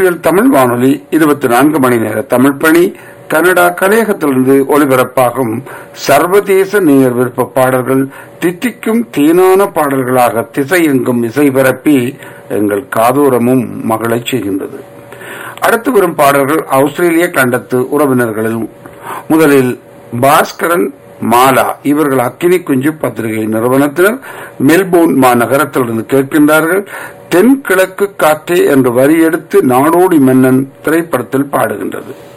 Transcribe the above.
தமிழ் வானொலி இருபத்தி நான்கு மணி நேர தமிழ் பணி கனடா கலையகத்திலிருந்து ஒலிபரப்பாகும் சர்வதேச நேயர் விருப்ப பாடல்கள் தித்திக்கும் தீனான பாடல்களாக திசையெங்கும் இசை பரப்பி எங்கள் காதோரமும் மகளச் செய்கின்றது அடுத்து வரும் பாடல்கள் ஆஸ்திரேலிய கண்டத்து உறவினர்களில் முதலில் பாஸ்கரன் மாலா இவர்கள் அக்கினி குஞ்சு பத்திரிகை நிறுவனத்தினர் மெல்போர்ன் மாநகரத்திலிருந்து கேட்கின்றார்கள் தென்கிழக்கு காற்றே என்று வரி எடுத்து நாடோடி மன்னன் திரைப்படத்தில் பாடுகின்றது